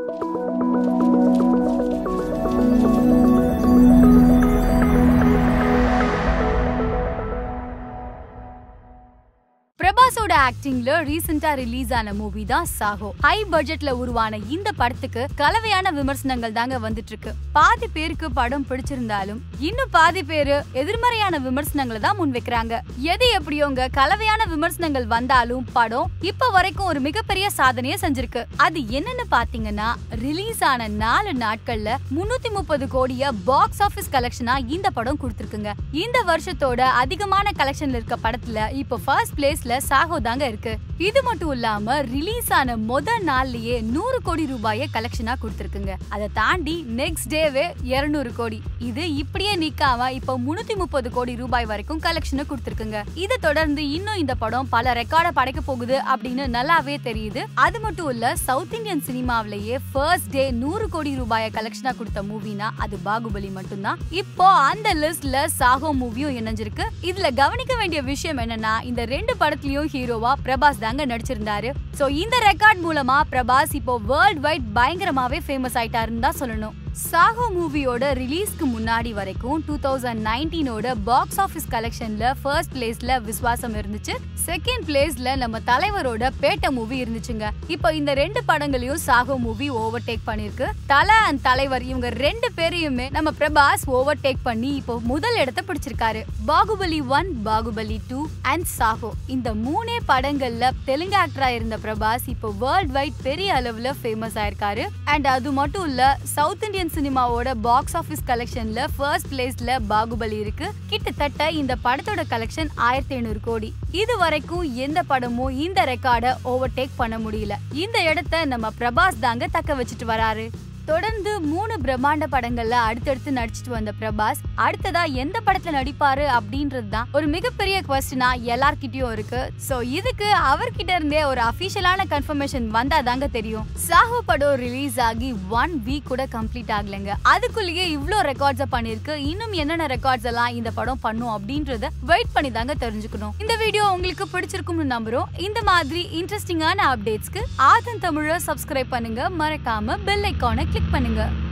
பிரபாஸோட ஆக்டிங்ல ரீசெண்டா ரிலீஸ் ஆன மூவி தான் சாஹோ ஹை பட்ஜெட்ல உருவான இந்த படத்துக்கு கலவையான விமர்சனங்கள் தாங்க வந்துட்டு இருக்கு பாதி பேருக்கு படம் பிடிச்சிருந்தாலும் இன்னும் பாதி பேரு எதிர்மறையான விமர்சனங்களை தான் முன்வைக்கிறாங்க எது எப்படியோங்க கலவையான விமர்சனங்கள் வந்தாலும் படம் இப்ப வரைக்கும் ஒரு மிகப்பெரிய சாதனையை செஞ்சிருக்கு அது என்னன்னு பாத்தீங்கன்னா ரிலீஸ் ஆன நாலு நாட்கள்ல முன்னூத்தி முப்பது கோடிய பாக்ஸ் ஆபீஸ் கலெக்ஷனா இந்த படம் கொடுத்திருக்குங்க இந்த வருஷத்தோட அதிகமான கலெக்ஷன்ல இருக்க படத்துல இப்போ ஃபர்ஸ்ட் பிளேஸ்ல சாகோ தாங்க இருக்கு இது மட்டும் இல்லாம ரிலீஸ் ஆன முத நாள்லயே நூறு கோடி ரூபாய கலெக்ஷனா கொடுத்திருக்குங்க அதை தாண்டி நெக்ஸ்ட் டேவே 200 கோடி இது இப்படியே நிக்காம இப்போ முன்னூத்தி முப்பது கோடி ரூபாய் வரைக்கும் கலெக்ஷனை கொடுத்திருக்குங்க இதை தொடர்ந்து இன்னும் இந்த படம் பல ரெக்கார்டை படைக்க போகுது அப்படின்னு நல்லாவே தெரியுது அது மட்டும் இல்ல சவுத் இந்தியன் சினிமாவிலேயே ஃபர்ஸ்ட் டே நூறு கோடி ரூபாய கலெக்ஷனா கொடுத்த மூவினா அது பாகுபலி மட்டும்தான் இப்போ அந்த லிஸ்ட்ல சாகோ மூவியும் இணைஞ்சிருக்கு இதுல கவனிக்க வேண்டிய விஷயம் என்னன்னா இந்த ரெண்டு படத்துலயும் ஹீரோவா பிரபாஸ் தாங்க நடிச்சிருந்தாரு சோ இந்த ரெக்கார்ட் மூலமா பிரபாஸ் இப்போ வேர்ல்ட் வைட் பயங்கரமாவே ஃபேமஸ் ஆயிட்டாருன்னு தான் சொல்லணும் சாகோ மூவியோட ரிலீஸ்க்கு முன்னாடி வரைக்கும் டூ தௌசண்ட் நைன்டீனோட பாக்ஸ் ஆஃபீஸ் கலெக்ஷன்ல ஃபர்ஸ்ட் பிளேஸ்ல விஸ்வாசம் இருந்துச்சு செகண்ட் பிளேஸ்ல நம்ம தலைவரோட பேட்ட மூவி இருந்துச்சுங்க இப்போ இந்த ரெண்டு படங்களையும் சாகோ மூவி ஓவர்டேக் பண்ணிருக்கு தல அண்ட் தலைவர் இவங்க ரெண்டு பேரையுமே நம்ம பிரபாஸ் ஓவர்டேக் பண்ணி இப்போ முதல் இடத்தை பிடிச்சிருக்காரு Baahubali one Baahubali two and Saaho இந்த மூணே படங்கள்ல தெலுங்கு ஆக்டரா இருந்த பிரபாஸ் இப்போ வேர்ல்ட் வைட் பெரிய அளவுல ஃபேமஸ் ஆயிருக்காரு அண்ட் அது மட்டும் இல்ல சவுத் இந்தியன் சினிமாவோட பாக்ஸ் ஆபீஸ் கலெக்ஷன்ல ஃபர்ஸ்ட் பிளேஸ்ல பாகுபலி இருக்கு கிட்டத்தட்ட இந்த படத்தோட கலெக்ஷன் ஆயிரத்தி ஐநூறு கோடி இது வரைக்கும் எந்த படமும் இந்த ரெக்கார்டை ஓவர்டேக் பண்ண முடியல இந்த இடத்த நம்ம பிரபாஸ் தாங்க தக்க வச்சுட்டு வராரு தொடர்ந்து மூணு பிரம்மாண்ட படங்கள்ல அடுத்தடுத்து நடிச்சிட்டு வந்த பிரபாஸ் அடுத்ததா எந்த படத்துல நடிப்பாரு அப்படின்றது தான் ஒரு மிகப்பெரிய கொஸ்டினா எல்லார்கிட்டயும் இருக்கு சோ இதுக்கு அவர்கிட்ட இருந்தே ஒரு அபிஷியலான கன்ஃபர்மேஷன் வந்தா தாங்க தெரியும் சாஹோ படம் ரிலீஸ் ஆகி ஒன் வீக் கூட கம்ப்ளீட் ஆகலைங்க அதுக்குள்ளேயே இவ்ளோ ரெக்கார்ட்ஸ் பண்ணிருக்கு இன்னும் என்னென்ன ரெக்கார்ட்ஸ் எல்லாம் இந்த படம் பண்ணும் அப்படின்றத வெயிட் பண்ணி தாங்க தெரிஞ்சுக்கணும் இந்த வீடியோ உங்களுக்கு பிடிச்சிருக்கும்னு நம்புறோம் இந்த மாதிரி இன்ட்ரெஸ்டிங்கான அப்டேட்ஸ்க்கு ஆதன் தமிழ சப்ஸ்கிரைப் பண்ணுங்க மறக்காம பெல் ஐக்கானை கிளிக் பண்ணுங்க